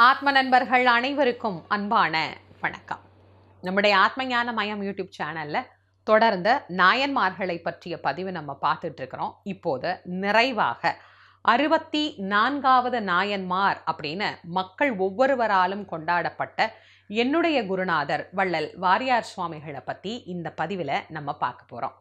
ஆத்ம நண்பர்கள் அனைவருக்கும் அன்பான வணக்கம் நம்முடைய ஆத்மஞான மயம் யூடியூப் சேனல்ல தொடர்ந்து நாயன்மார்களை பற்றிய பதிவு நம்ம பார்த்துட்டு இருக்கிறோம் இப்போது நிறைவாக அறுபத்தி நான்காவது நாயன்மார் அப்படின்னு மக்கள் ஒவ்வொருவராலும் கொண்டாடப்பட்ட என்னுடைய குருநாதர் வள்ளல் வாரியார் சுவாமிகளை பற்றி இந்த பதிவில் நம்ம பார்க்க போகிறோம்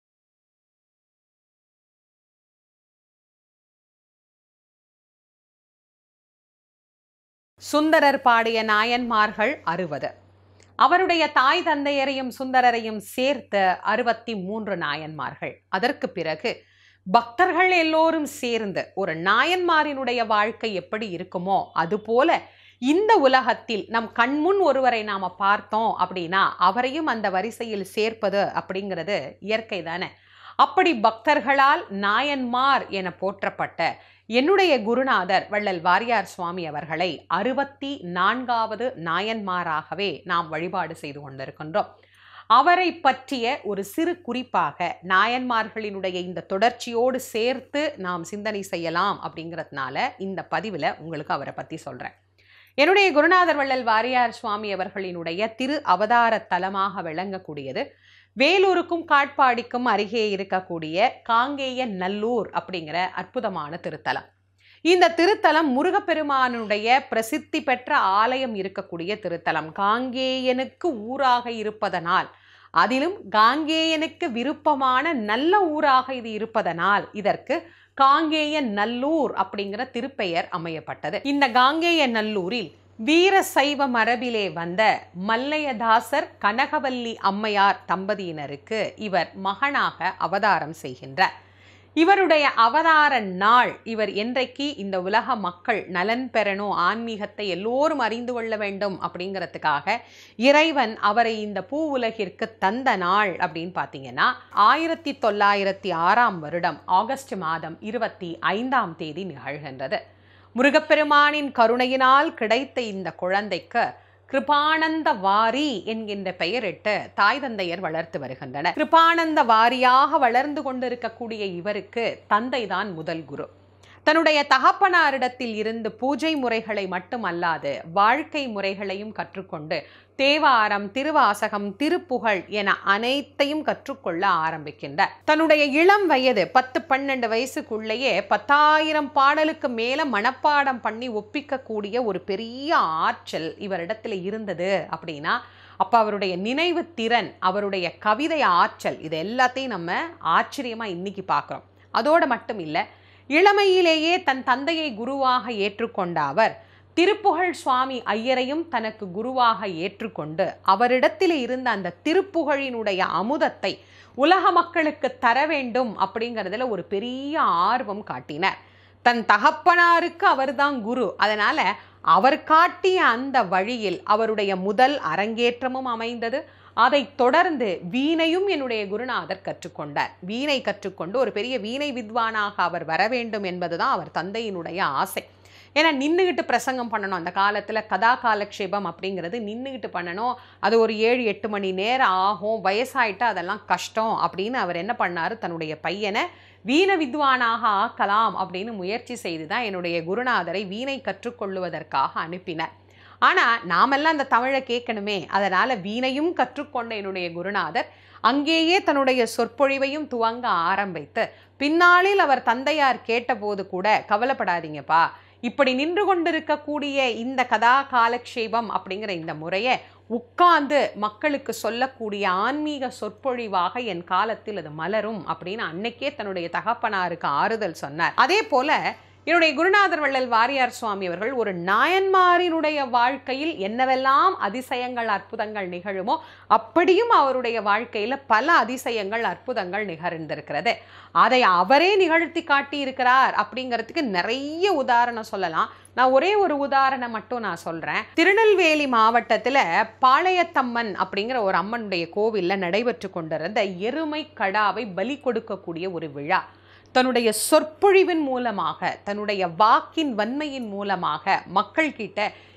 சுந்தரர் பாடிய நாயன்மார்கள் அறுபது அவருடைய தாய் தந்தையரையும் சுந்தரரையும் சேர்த்து அறுபத்தி மூன்று நாயன்மார்கள் அதற்கு பிறகு பக்தர்கள் எல்லோரும் சேர்ந்து ஒரு நாயன்மாரினுடைய வாழ்க்கை எப்படி இருக்குமோ அதுபோல இந்த உலகத்தில் நம் கண்முன் ஒருவரை நாம பார்த்தோம் அப்படின்னா அவரையும் அந்த வரிசையில் சேர்ப்பது அப்படிங்கிறது இயற்கை தானே அப்படி பக்தர்களால் நாயன்மார் என போற்றப்பட்ட என்னுடைய குருநாதர் வள்ளல் வாரியார் சுவாமி அவர்களை அறுபத்தி நான்காவது நாயன்மாராகவே நாம் வழிபாடு செய்து கொண்டிருக்கின்றோம் அவரை பற்றிய ஒரு சிறு குறிப்பாக நாயன்மார்களினுடைய இந்த தொடர்ச்சியோடு சேர்த்து நாம் சிந்தனை செய்யலாம் அப்படிங்கிறதுனால இந்த பதிவில் உங்களுக்கு அவரை பற்றி சொல்கிறேன் என்னுடைய குருநாதர் வள்ளல் வாரியார் சுவாமி அவர்களினுடைய திரு அவதார தலமாக விளங்கக்கூடியது வேலூருக்கும் காட்பாடிக்கும் அருகே இருக்கக்கூடிய காங்கேய நல்லூர் அப்படிங்கிற அற்புதமான திருத்தலம் இந்த திருத்தலம் முருகப்பெருமானுடைய பிரசித்தி பெற்ற ஆலயம் இருக்கக்கூடிய திருத்தலம் காங்கேயனுக்கு ஊராக இருப்பதனால் அதிலும் காங்கேயனுக்கு விருப்பமான நல்ல ஊராக இது இருப்பதனால் இதற்கு காங்கேய நல்லூர் அப்படிங்கிற திருப்பெயர் அமையப்பட்டது இந்த காங்கேய நல்லூரில் வீர சைவ மரபிலே வந்த மல்லையதாசர் கனகவல்லி அம்மையார் தம்பதியினருக்கு இவர் மகனாக அவதாரம் செய்கின்றார் இவருடைய அவதார நாள் இவர் என்றைக்கு இந்த உலக மக்கள் நலன் பெறணும் ஆன்மீகத்தை எல்லோரும் அறிந்து கொள்ள வேண்டும் அப்படிங்கிறதுக்காக இறைவன் அவரை இந்த பூ உலகிற்கு தந்த நாள் அப்படின்னு பார்த்தீங்கன்னா ஆயிரத்தி தொள்ளாயிரத்தி ஆறாம் வருடம் ஆகஸ்ட் மாதம் இருபத்தி ஐந்தாம் தேதி நிகழ்கின்றது முருகப்பெருமானின் கருணையினால் கிடைத்த இந்த குழந்தைக்கு கிருபானந்த வாரி என்கின்ற பெயரிட்டு தாய் தந்தையர் வளர்த்து வருகின்றனர் கிருபானந்த வாரியாக வளர்ந்து கொண்டிருக்கக்கூடிய இவருக்கு தந்தைதான் முதல் குரு தன்னுடைய தகப்பனாரிடத்தில் இருந்து பூஜை முறைகளை மட்டுமல்லாது வாழ்க்கை முறைகளையும் கற்றுக்கொண்டு தேவாரம் திருவாசகம் திருப்புகழ் என அனைத்தையும் கற்றுக்கொள்ள ஆரம்பிக்கின்றார் தன்னுடைய இளம் வயது பத்து பன்னெண்டு வயசுக்குள்ளேயே பத்தாயிரம் பாடலுக்கு மேல மனப்பாடம் பண்ணி ஒப்பிக்கக்கூடிய ஒரு பெரிய ஆற்றல் இவரிடத்துல இருந்தது அப்படின்னா அப்போ அவருடைய நினைவு திறன் அவருடைய கவிதை ஆற்றல் இது எல்லாத்தையும் நம்ம ஆச்சரியமா இன்னைக்கு பார்க்குறோம் அதோடு மட்டும் இல்லை இளமையிலேயே தன் தந்தையை குருவாக ஏற்றுக்கொண்ட அவர் திருப்புகழ் சுவாமி ஐயரையும் தனக்கு குருவாக ஏற்றுக்கொண்டு அவரிடத்தில் இருந்த அந்த திருப்புகழினுடைய அமுதத்தை உலக மக்களுக்கு தர வேண்டும் அப்படிங்கிறதுல ஒரு பெரிய ஆர்வம் காட்டினார் தன் தகப்பனாருக்கு அவர்தான் குரு அதனால அவர் காட்டிய அந்த வழியில் அவருடைய முதல் அரங்கேற்றமும் அமைந்தது அதைத் தொடர்ந்து வீணையும் என்னுடைய குருநாதர் கற்றுக்கொண்டார் வீணை கற்றுக்கொண்டு ஒரு பெரிய வீணை வித்வானாக அவர் வர வேண்டும் என்பதுதான் அவர் தந்தையினுடைய ஆசை ஏன்னா நின்றுக்கிட்டு பிரசங்கம் பண்ணணும் அந்த காலத்தில் கதா காலக்ஷேபம் அப்படிங்கிறது நின்றுக்கிட்டு பண்ணணும் அது ஒரு ஏழு எட்டு மணி நேரம் ஆகும் வயசாயிட்டா அதெல்லாம் கஷ்டம் அப்படின்னு அவர் என்ன பண்ணார் தன்னுடைய பையனை வீண வித்வானாக ஆக்கலாம் அப்படின்னு முயற்சி செய்து தான் என்னுடைய குருநாதரை வீணை கற்றுக்கொள்ளுவதற்காக அனுப்பினார் ஆனால் நாமெல்லாம் அந்த தமிழை கேட்கணுமே அதனால் வீணையும் கற்றுக்கொண்ட என்னுடைய குருநாதர் அங்கேயே தன்னுடைய சொற்பொழிவையும் துவங்க ஆரம்பித்து பின்னாளில் அவர் தந்தையார் கேட்டபோது கூட கவலைப்படாதீங்கப்பா இப்படி நின்று கொண்டிருக்கக்கூடிய இந்த கதா காலக்ஷேபம் அப்படிங்கிற இந்த முறையை உட்கார்ந்து மக்களுக்கு சொல்லக்கூடிய ஆன்மீக சொற்பொழிவாக என் காலத்தில் அது மலரும் அப்படின்னு அன்னைக்கே தன்னுடைய தகப்பனாருக்கு ஆறுதல் சொன்னார் அதே போல என்னுடைய குருநாதர் வள்ளல் வாரியார் சுவாமி அவர்கள் ஒரு நாயன்மாரினுடைய வாழ்க்கையில் என்னவெல்லாம் அதிசயங்கள் அற்புதங்கள் நிகழுமோ அப்படியும் அவருடைய வாழ்க்கையில் பல அதிசயங்கள் அற்புதங்கள் நிகழ்ந்திருக்கிறது அதை அவரே நிகழ்த்தி காட்டியிருக்கிறார் அப்படிங்கிறதுக்கு நிறைய உதாரணம் சொல்லலாம் நான் ஒரே ஒரு உதாரணம் மட்டும் நான் சொல்கிறேன் திருநெல்வேலி மாவட்டத்தில் பாளையத்தம்மன் அப்படிங்கிற ஒரு அம்மனுடைய கோவிலில் நடைபெற்று கொண்டிருந்த எருமை கடாவை பலி கொடுக்கக்கூடிய ஒரு விழா தன்னுடைய சொற்பொழிவின் மூலமாக தன்னுடைய வாக்கின் வன்மையின் மூலமாக மக்கள் கிட்ட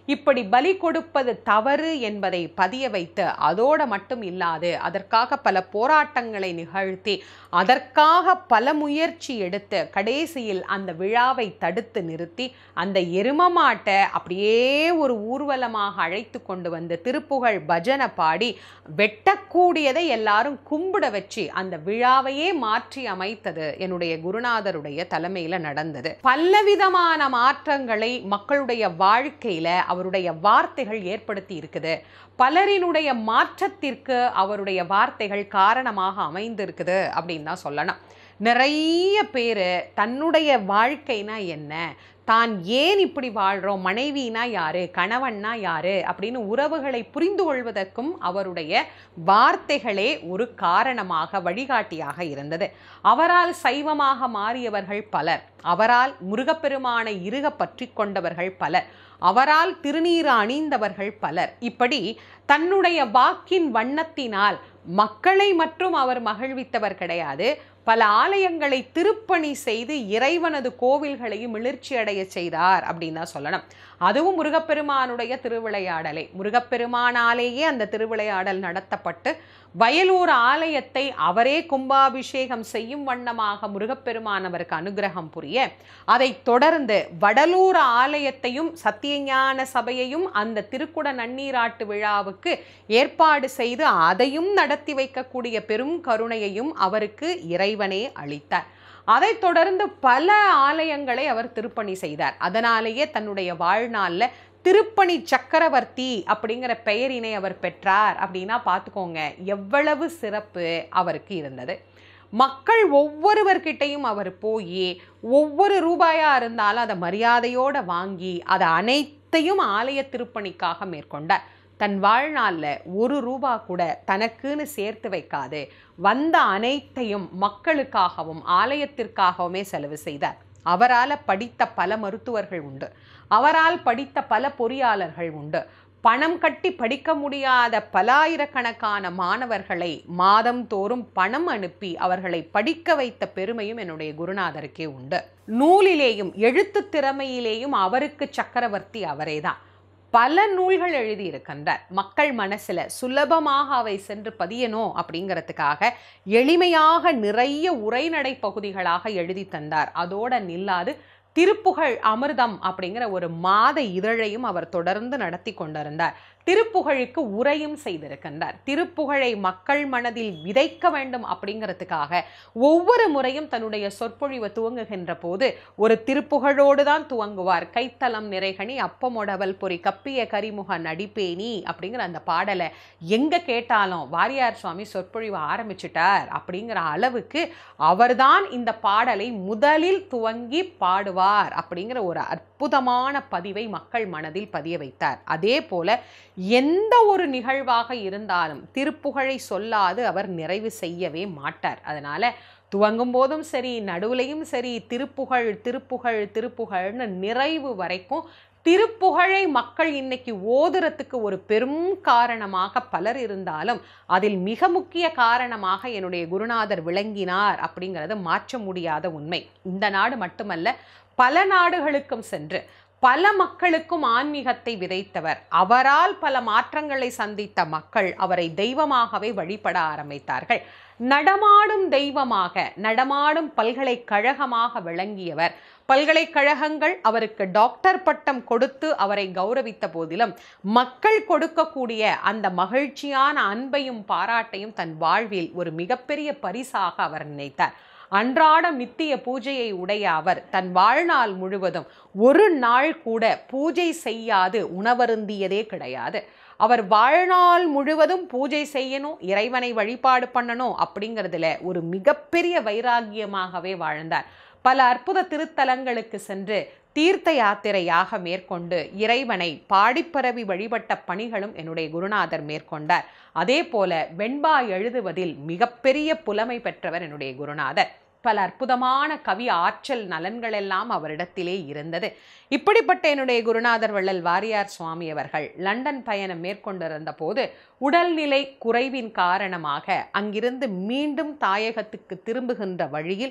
இப்படி பலி கொடுப்பது தவறு என்பதை பதிய வைத்து அதோட மட்டும் இல்லாது அதற்காக பல போராட்டங்களை நிகழ்த்தி அதற்காக பல முயற்சி எடுத்து கடைசியில் அந்த விழாவை தடுத்து நிறுத்தி அந்த எரும மாட்டை அப்படியே ஒரு ஊர்வலமாக அழைத்து கொண்டு வந்து திருப்புகழ் பஜனை பாடி வெட்டக்கூடியதை எல்லாரும் கும்பிட வச்சு அந்த விழாவையே மாற்றி அமைத்தது என்னுடைய குருநாதருடைய தலைமையில நடந்தது பலவிதமான மாற்றங்களை மக்களுடைய வாழ்க்கையில அவருடைய வார்த்தைகள் ஏற்படுத்தி இருக்குது பலரினுடைய மாற்றத்திற்கு அவருடைய வார்த்தைகள் காரணமாக அமைந்திருக்குது அப்படின்னு தான் சொல்லணும் நிறைய பேர் தன்னுடைய வாழ்க்கைனா என்ன தான் ஏன் இப்படி வாழ்கிறோம் மனைவினா யாரு கணவன்னா யாரு அப்படின்னு உறவுகளை புரிந்து கொள்வதற்கும் அவருடைய வார்த்தைகளே ஒரு காரணமாக வழிகாட்டியாக இருந்தது அவரால் சைவமாக மாறியவர்கள் பலர் அவரால் முருகப்பெருமானை இருக பற்றி கொண்டவர்கள் பலர் அவரால் திருநீறு அணிந்தவர்கள் பலர் இப்படி தன்னுடைய வாக்கின் வண்ணத்தினால் மக்களை மற்றும் அவர் மகிழ்வித்தவர் கிடையாது பல ஆலயங்களை திருப்பணி செய்து இறைவனது கோவில்களையும் மிளிர்ச்சி அடைய செய்தார் அப்படின்னு தான் சொல்லணும் அதுவும் முருகப்பெருமானுடைய திருவிளையாடலே முருகப்பெருமானாலேயே அந்த திருவிளையாடல் நடத்தப்பட்டு வயலூர் ஆலயத்தை அவரே கும்பாபிஷேகம் செய்யும் வண்ணமாக முருகப்பெருமான் அவருக்கு அனுகிரகம் புரிய அதைத் தொடர்ந்து வடலூர் ஆலயத்தையும் சத்தியஞான சபையையும் அந்த திருக்குட நன்னீராட்டு விழாவுக்கு ஏற்பாடு செய்து அதையும் நடத்தி வைக்கக்கூடிய பெரும் கருணையையும் அவருக்கு இறைவனே அளித்தார் அதைத் தொடர்ந்து பல ஆலயங்களை அவர் திருப்பணி செய்தார் அதனாலேயே தன்னுடைய வாழ்நாளில் திருப்பணி சக்கரவர்த்தி அப்படிங்கிற பெயரினை அவர் பெற்றார் அப்படின்னா பார்த்துக்கோங்க எவ்வளவு சிறப்பு அவருக்கு இருந்தது மக்கள் ஒவ்வொருவர்கிட்டையும் அவர் போய் ஒவ்வொரு ரூபாயா இருந்தாலும் அதை மரியாதையோட வாங்கி அதை அனைத்தையும் ஆலய திருப்பணிக்காக மேற்கொண்டார் தன் வாழ்நாளில் ஒரு ரூபா கூட தனக்குன்னு சேர்த்து வைக்காது வந்த அனைத்தையும் மக்களுக்காகவும் ஆலயத்திற்காகவுமே செலவு செய்தார் அவரால் படித்த பல மருத்துவர்கள் உண்டு அவரால் படித்த பல பொறியாளர்கள் உண்டு பணம் கட்டி படிக்க முடியாத பலாயிரக்கணக்கான மாணவர்களை மாதம் தோறும் பணம் அனுப்பி அவர்களை படிக்க வைத்த பெருமையும் என்னுடைய குருநாதருக்கே உண்டு நூலிலேயும் எழுத்து திறமையிலேயும் அவருக்கு சக்கரவர்த்தி அவரேதான் பல நூல்கள் எழுதியிருக்கின்றார் மக்கள் மனசுல சுலபமாக அவை சென்று பதியணும் அப்படிங்கிறதுக்காக எளிமையாக நிறைய உரைநடை பகுதிகளாக எழுதி தந்தார் அதோட நில்லாது திருப்புகழ் அமிர்தம் அப்படிங்கிற ஒரு மாத இதழையும் அவர் தொடர்ந்து நடத்தி கொண்டிருந்தார் திருப்புகழுக்கு உரையும் செய்திருக்கின்றார் திருப்புகழை மக்கள் மனதில் விதைக்க வேண்டும் அப்படிங்கிறதுக்காக ஒவ்வொரு முறையும் தன்னுடைய சொற்பொழிவை துவங்குகின்ற போது ஒரு திருப்புகழோடு தான் துவங்குவார் கைத்தலம் நிறைகனி அப்பமொடவல் பொறி கப்பிய கரிமுக நடிப்பேனி அப்படிங்கிற அந்த பாடலை எங்க கேட்டாலும் வாரியார் சுவாமி சொற்பொழிவு ஆரம்பிச்சிட்டார் அப்படிங்கிற அளவுக்கு அவர்தான் இந்த பாடலை முதலில் துவங்கி பாடுவார் அப்படிங்கிற ஒரு அற்புதமான பதிவை மக்கள் மனதில் பதிய வைத்தார் அதே போல எந்த ஒரு நிகழ்வாக இருந்தாலும் திருப்புகழை சொல்லாது அவர் நிறைவு செய்யவே மாட்டார் அதனால துவங்கும் போதும் சரி நடுவுலையும் சரி திருப்புகழ் திருப்புகழ் திருப்புகழ்னு நிறைவு வரைக்கும் திருப்புகழை மக்கள் இன்னைக்கு ஓதுறதுக்கு ஒரு பெரும் காரணமாக பலர் இருந்தாலும் அதில் மிக முக்கிய காரணமாக என்னுடைய குருநாதர் விளங்கினார் அப்படிங்கிறது மாற்ற முடியாத உண்மை இந்த நாடு மட்டுமல்ல பல நாடுகளுக்கும் சென்று பல மக்களுக்கும் ஆன்மீகத்தை விதைத்தவர் அவரால் பல மாற்றங்களை சந்தித்த மக்கள் அவரை தெய்வமாகவே வழிபட ஆரம்பித்தார்கள் நடமாடும் தெய்வமாக நடமாடும் பல்கலைக்கழகமாக விளங்கியவர் பல்கலைக்கழகங்கள் அவருக்கு டாக்டர் பட்டம் கொடுத்து அவரை கௌரவித்த போதிலும் மக்கள் கொடுக்கக்கூடிய அந்த மகிழ்ச்சியான அன்பையும் பாராட்டையும் தன் வாழ்வில் ஒரு மிகப்பெரிய பரிசாக அவர் நினைத்தார் அன்றாடம் நித்திய பூஜையை உடைய அவர் தன் வாழ்நாள் முழுவதும் ஒரு நாள் கூட பூஜை செய்யாது உணவருந்தியதே கிடையாது அவர் வாழ்நாள் முழுவதும் பூஜை செய்யணும் இறைவனை வழிபாடு பண்ணணும் அப்படிங்கிறதுல ஒரு மிகப்பெரிய வைராகியமாகவே வாழ்ந்தார் பல அற்புத திருத்தலங்களுக்கு சென்று தீர்த்த யாத்திரையாக மேற்கொண்டு இறைவனை பாடிப்பரவி வழிபட்ட பணிகளும் என்னுடைய குருநாதர் மேற்கொண்டார் அதே போல வெண்பா எழுதுவதில் மிகப்பெரிய புலமை பெற்றவர் என்னுடைய குருநாதர் பல அற்புதமான கவி ஆற்றல் நலன்கள் எல்லாம் அவரிடத்திலே இருந்தது இப்படிப்பட்ட என்னுடைய குருநாதர் வள்ளல் வாரியார் சுவாமி அவர்கள் லண்டன் பயணம் மேற்கொண்டிருந்த போது உடல்நிலை குறைவின் காரணமாக அங்கிருந்து மீண்டும் தாயகத்துக்கு திரும்புகின்ற வழியில்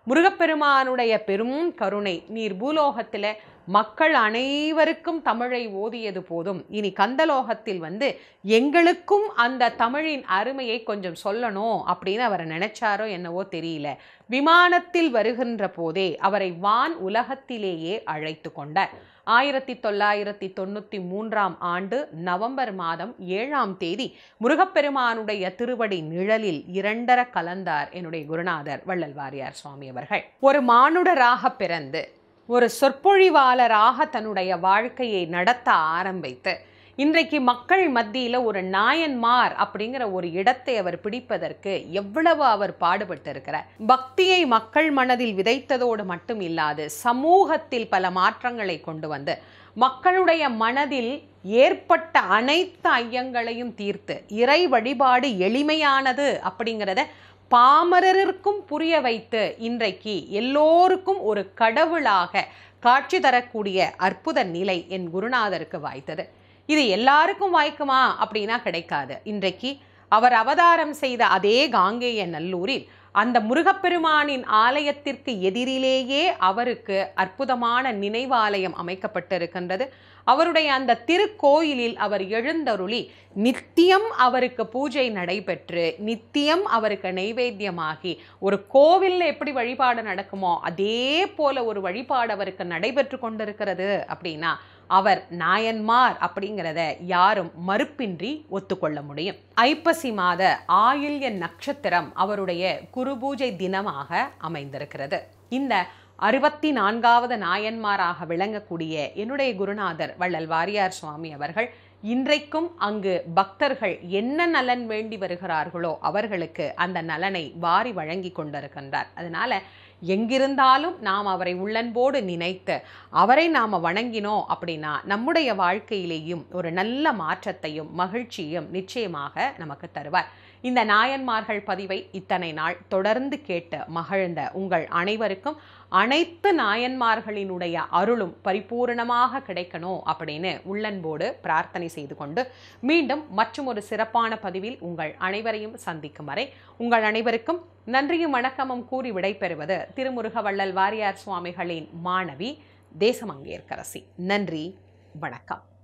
முருகப்பெருமானுடைய பெரும் கருணை நீர் பூலோகத்தில் மக்கள் அனைவருக்கும் தமிழை ஓதியது போதும் இனி கந்தலோகத்தில் வந்து எங்களுக்கும் அந்த தமிழின் அருமையை கொஞ்சம் சொல்லணும் அப்படின்னு அவர் நினைச்சாரோ என்னவோ தெரியல விமானத்தில் வருகின்ற போதே அவரை வான் உலகத்திலேயே அழைத்து கொண்டார் ஆயிரத்தி தொள்ளாயிரத்தி தொண்ணூற்றி மூன்றாம் ஆண்டு நவம்பர் மாதம் ஏழாம் தேதி முருகப்பெருமானுடைய திருவடி நிழலில் இரண்டர கலந்தார் என்னுடைய குருநாதர் வள்ளல் வாரியார் சுவாமி அவர்கள் ஒரு மானுடராக பிறந்து ஒரு சொற்பொழிவாளராக தன்னுடைய வாழ்க்கையை நடத்த ஆரம்பித்து இன்றைக்கு மக்கள் மத்தியில் ஒரு நாயன்மார் அப்படிங்கிற ஒரு இடத்தை அவர் பிடிப்பதற்கு எவ்வளவு அவர் பாடுபட்டிருக்கிறார் பக்தியை மக்கள் மனதில் விதைத்ததோடு மட்டும் இல்லாது சமூகத்தில் பல மாற்றங்களை கொண்டு வந்து மக்களுடைய மனதில் ஏற்பட்ட அனைத்து ஐயங்களையும் தீர்த்து இறை வழிபாடு எளிமையானது அப்படிங்கிறத பாமரருக்கும் புரிய வைத்து இன்றைக்கு எல்லோருக்கும் ஒரு கடவுளாக காட்சி தரக்கூடிய அற்புத நிலை என் குருநாதருக்கு வாய்த்தது இது எல்லாருக்கும் வாய்க்குமா அப்படின்னா கிடைக்காது இன்றைக்கு அவர் அவதாரம் செய்த அதே காங்கேய நல்லூரில் அந்த முருகப்பெருமானின் ஆலயத்திற்கு எதிரிலேயே அவருக்கு அற்புதமான நினைவாலயம் அமைக்கப்பட்டிருக்கின்றது அவருடைய அந்த திருக்கோயிலில் அவர் எழுந்தருளி நித்தியம் அவருக்கு பூஜை நடைபெற்று நித்தியம் அவருக்கு நைவேத்தியமாகி ஒரு கோவிலில் எப்படி வழிபாடு நடக்குமோ அதே போல ஒரு வழிபாடு அவருக்கு நடைபெற்று கொண்டிருக்கிறது அப்படின்னா அவர் நாயன்மார் அப்படிங்கிறத யாரும் மறுப்பின்றி ஒத்துக்கொள்ள முடியும் ஐப்பசி மாத ஆயில்ய நட்சத்திரம் அவருடைய குரு பூஜை தினமாக அமைந்திருக்கிறது இந்த அறுபத்தி நான்காவது நாயன்மாராக விளங்கக்கூடிய என்னுடைய குருநாதர் வள்ளல் வாரியார் சுவாமி அவர்கள் இன்றைக்கும் அங்கு பக்தர்கள் என்ன நலன் வேண்டி வருகிறார்களோ அவர்களுக்கு அந்த நலனை வாரி வழங்கி கொண்டிருக்கின்றார் அதனால எங்கிருந்தாலும் நாம் அவரை உள்ளன்போடு நினைத்து அவரை நாம் வணங்கினோம் அப்படின்னா நம்முடைய வாழ்க்கையிலேயும் ஒரு நல்ல மாற்றத்தையும் மகிழ்ச்சியும் நிச்சயமாக நமக்கு தருவார் இந்த நாயன்மார்கள் பதிவை இத்தனை நாள் தொடர்ந்து கேட்டு மகிழ்ந்த உங்கள் அனைவருக்கும் அனைத்து நாயன்மார்களினுடைய அருளும் பரிபூரணமாக கிடைக்கணும் அப்படின்னு உள்ளன்போடு பிரார்த்தனை செய்து கொண்டு மீண்டும் மற்றும் ஒரு சிறப்பான பதிவில் உங்கள் அனைவரையும் சந்திக்கும் வரை உங்கள் அனைவருக்கும் நன்றியும் வணக்கமும் கூறி விடைபெறுவது திருமுருக வள்ளல் வாரியார் சுவாமிகளின் மாணவி தேசமங்கேற்கரசி நன்றி வணக்கம்